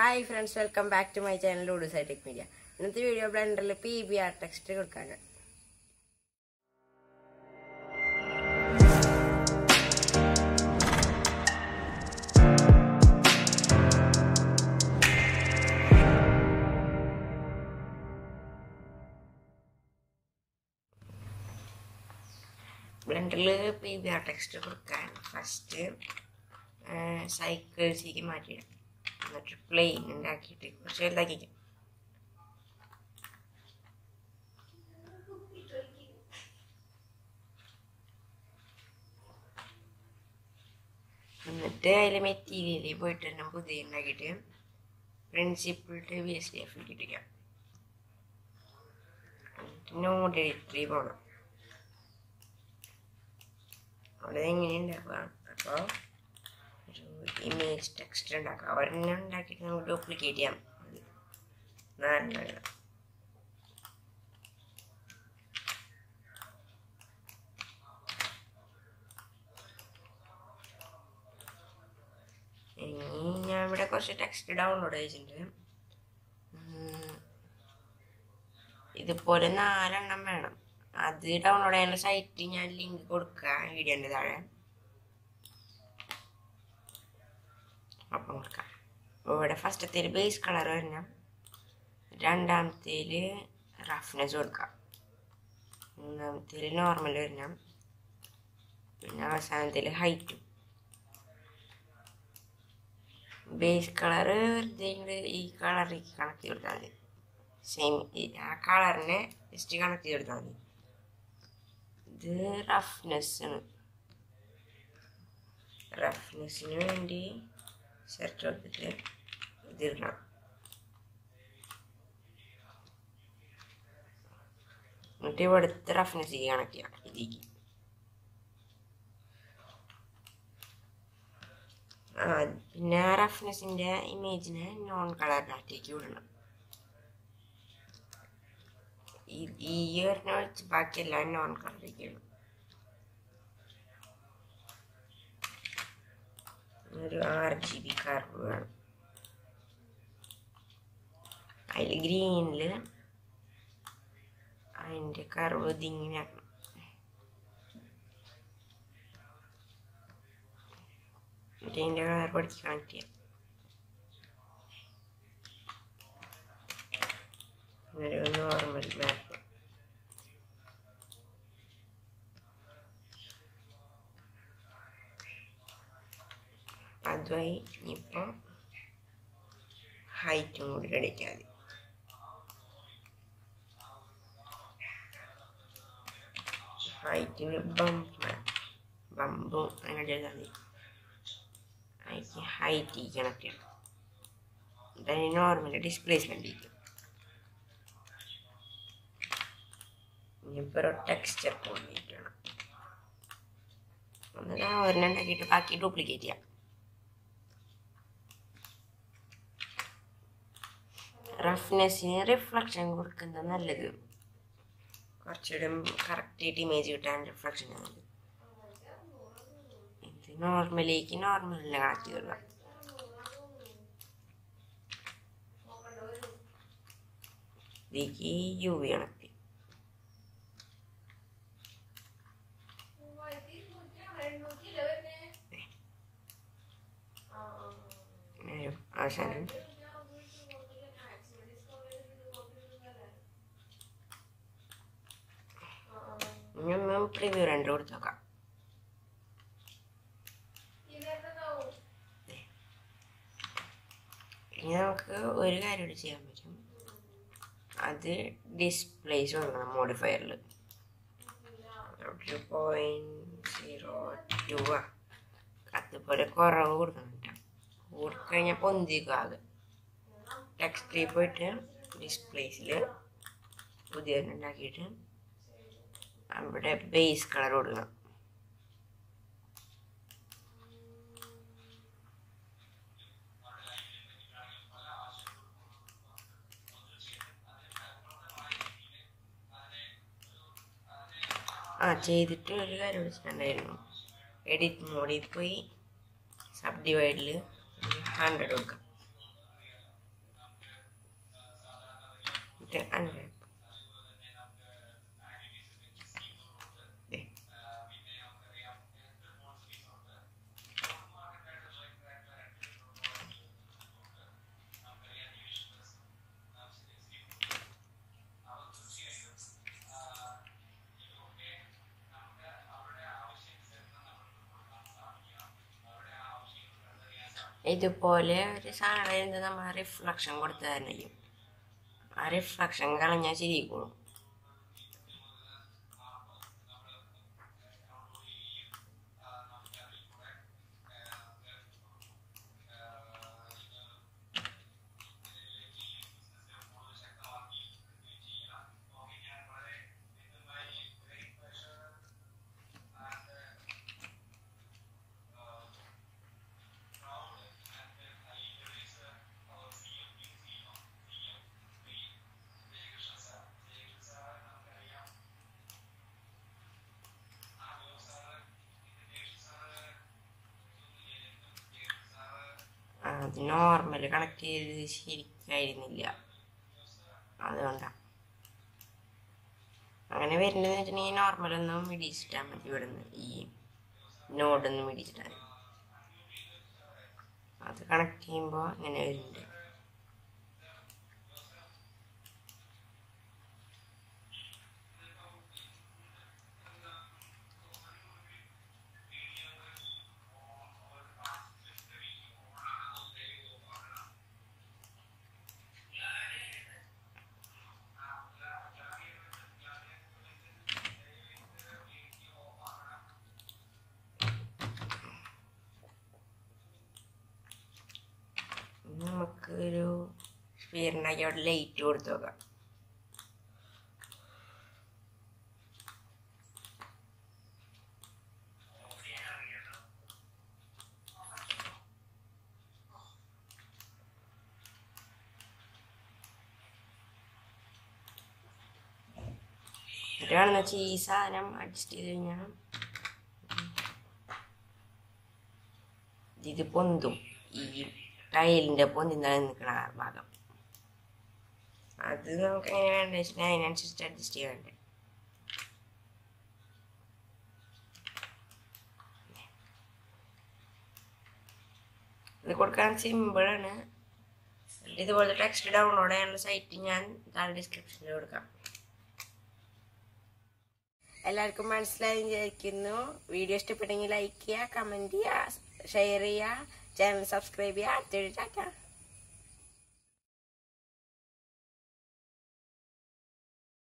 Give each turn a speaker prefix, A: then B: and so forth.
A: Hi friends welcome back to my channel ലൂഡു സൈറ്റിക് media ഇന്നത്തെ വീഡിയോ ബ്ലെൻഡറിൽ പി ബി ആർ ടെക്സ്റ്റ് കൊടുക്കാനാണ് ബ്ലെൻഡറിൽ പി ബി ആർ ടെക്സ്റ്റ് കൊടുക്കാൻ ഫസ്റ്റ് സൈക്കിൾസിലേക്ക് മാറ്റിയിടാം എന്നിട്ട് പ്ലെയിൻ ഉണ്ടാക്കിയിട്ട് കുറച്ച് വലുതാക്കിക്കാം എന്നിട്ട് അതിൽ മെറ്റീരിയലിൽ പോയിട്ട് തന്നെ പുതിയ ഉണ്ടാക്കിയിട്ട് principle V S D F ഇട്ടിരിക്കാം നോട്ട് എഡിറ്ററി പോകണം അവിടെ എങ്ങനെ ഉണ്ടാക്കുക അപ്പോൾ ഒരു ഇമേജ് ടെക്സ്റ്റ് ഉണ്ടാക്കുക ഒരെണ്ണം ഉണ്ടാക്കിയിട്ട് നമുക്ക് ഡ്യൂപ്ലിക്കേറ്റ് ചെയ്യാം അത് നാലെണ്ണം ഇനി ഞാൻ ഇവിടെ കുറച്ച് ടെക്സ്റ്റ് ഡൗൺലോഡ് ചെയ്തിട്ടുണ്ട് ഉം. ഇതുപോലെ നാലെണ്ണം വേണം അത് ഡൗൺലോഡ് ചെയ്യാനുള്ള സൈറ്റ് ഞാൻ ലിങ്ക് കൊടുക്കാം വീഡിയോൻ്റെ താഴെ അപ്പം കൊടുക്കാം അപ്പോൾ ഇവിടെ ഫസ്റ്റത്തേൽ ബേസ് കളർ വരണം രണ്ടാമത്തേൽ റഫ്നെസ് കൊടുക്കാം മൂന്നാമത്തേൽ നോർമൽ വരണം പിന്നെ അവസാനത്തേൽ ഹൈറ്റും ബേസ് കളർ വെറുതെ ഇങ്ങട് ഈ കളറിലേക്ക് കണക്ട് ചെയ്ത് കൊടുത്താൽ മതി സെയിം ആ കളറിനെ ജസ്റ്റ് കണക്ട് ചെയ്ത് കൊടുത്താൽ മതി ഇത് റഫ്നെസ് ആണ് റഫ്നെസ്സിന് വേണ്ടി സെർച്ച് കൊടുത്തിട്ട് ഇതിടണം എന്നിട്ട് ഇവിടുത്തെ റഫ്നെസ് കണക്ട് ചെയ്യാം ഇതിലേക്ക് ആ പിന്നെ ആ റഫ്നെസ്സിൻ്റെ ഇമേജിനെ നോൺ കളർ ഡാറ്റയ്ക്ക് വിടണം ഈ- ഈ ഒരെണ്ണം വെച്ച് ബാക്കിയെല്ലാം നോൺ കളറിലേക്ക് ഇടണം ഒരു ആറ് ജി ബി കർവ് വേണം അതിൽ ഗ്രീനിൽ അതിൻ്റെ കർവ് ഇതിങ്ങനെ ആക്കണം എന്നിട്ട് അതിൻ്റെ കളർ പഠിച്ച് കണക്ട് ചെയ്യാം ഒരു നോർമൽ മാപ്പ് അതുമായി ഇനിയിപ്പോൾ ഹൈറ്റും കൂടി അടിക്കാതെ ഹൈറ്റിന് ബമ്പ് ബമ്പും അങ്ങനെ ചെയ്താൽ മതി അതിന് ഹൈറ്റ് കണക്ട് ചെയ്യണം അതിന് നോർമൽ ഡിസ്പ്ലേസ്മെൻറ്റ് ഇരിക്കും ഇനിയിപ്പോൾ ഒരു ടെക്സ്ചർ കോർഡിനേറ്റ് വേണം ഒന്നിനാ ഒരെണ്ണം ഉണ്ടാക്കിയിട്ട് ബാക്കി ഡ്യൂപ്ലിക്കേറ്റ് ചെയ്യാം റഫ്നെസ്സിന് റിഫ്ലക്ഷൻ കൊടുക്കുന്നത് നല്ലത് കുറച്ചുകൂടെ കറക്റ്റായിട്ട് ഇമേജ് കിട്ടാൻ റിഫ്ലക്ഷൻ നല്ലത് ഇത് നോർമലിലേക്ക് നോർമലിനെ കണക്ട് ചെയ്തിടുക ഇതിലേക്ക് യു വി കണക്ട് ചെയ്യും ഒരു അവസാനം ഇനി ഒന്ന് പ്രിവ്യൂ രണ്ട് കൊടുത്ത് നോക്കാം ഇനി നമുക്ക് ഒരു കാര്യം കൂടി ചെയ്യാൻ പറ്റും അത് ഡിസ്പ്ലേസ് കൊടുക്കണം മോഡിഫയറിൽ ഒരു പോയിന്റ് സീറോ ടു ആ അതുപോലെ കുറവ് കൊടുക്കണം കേട്ടോ കൂടിക്കഴിഞ്ഞാൽ പൊന്തിക്കും ആകെ ടെക്സ്റ്റിൽ പോയിട്ട് ഡിസ്പ്ലേസിൽ പുതിയ ഉണ്ടാക്കിയിട്ട് അവിടെ ബേസ് കളർ കൊടുക്കണം ആ ചെയ്തിട്ട് ഒരു കാര്യം വിളിച്ചിട്ടുണ്ടായിരുന്നു എഡിറ്റ് മോഡിൽ പോയി സബ് ഡിവൈഡിൽ ഹൺഡ്രഡ് കൊടുക്കാം ഇത് അൺറാപ്പ് ദേ. ഇതുപോലെ ഒരു സാധനം എന്ത് നമ്മൾ റിഫ്ലക്ഷൻ കൊടുത്തു തന്നെ ചെയ്യും ആ റിഫ്ലക്ഷൻ കളഞ്ഞാൽ ശരിയായിക്കോളും അത് നോർമൽ കണക്ട് ചെയ്ത് ശരിക്കായിരുന്നില്ല അതുകൊണ്ടാണ് അങ്ങനെ വരുന്നതെന്ന് വെച്ചിട്ടുണ്ടെങ്കിൽ നോർമൽ ഒന്നും മിടിച്ചിട്ടാൽ മതി ഇവിടുന്ന് ഈ നോഡൊന്നും മിടിച്ചിട്ടാൽ മതി അത് കണക്ട് ചെയ്യുമ്പോൾ ഇങ്ങനെ വരുന്നുണ്ട് നമുക്ക് ഒരു സ്പീറിനാക്കി അവിടെ ലൈറ്റ് കൊടുത്തു നോക്കാം എന്നിട്ടാണെന്ന് വെച്ചാൽ ഈ സാധനം അഡ്ജസ്റ്റ് ചെയ്ത് കഴിഞ്ഞാൽ ഇത് പൊന്തും ഈ ടൈലിൻ്റെ പൊന്തി നിൽക്കുന്ന ഭാഗം അത് നമുക്ക് എങ്ങനെ വേണ്ടത് വെച്ചാൽ അതിനനുസരിച്ച് അഡ്ജസ്റ്റ് ചെയ്യാൻ വേണ്ടത് ഇത് കൊടുക്കാൻ സിമ്പിളാണ് ഇതുപോലത്തെ ടെക്സ്റ്റ് ഡൗൺലോഡ് ചെയ്യാനുള്ള സൈറ്റ് ഞാൻ താഴെ ഡിസ്ക്രിപ്ഷനിൽ കൊടുക്കാം എല്ലാവർക്കും മനസ്സിലായി വിചാരിക്കുന്നു വീഡിയോ ഇഷ്ടപ്പെട്ടെങ്കിൽ ലൈക്ക് ചെയ്യുക കമൻറ്റ് ചെയ്യുക ഷെയർ ചെയ്യുക ചാനൽ സബ്സ്ക്രൈബ് ചെയ്യുക അടുത്തൊരു ടാറ്റ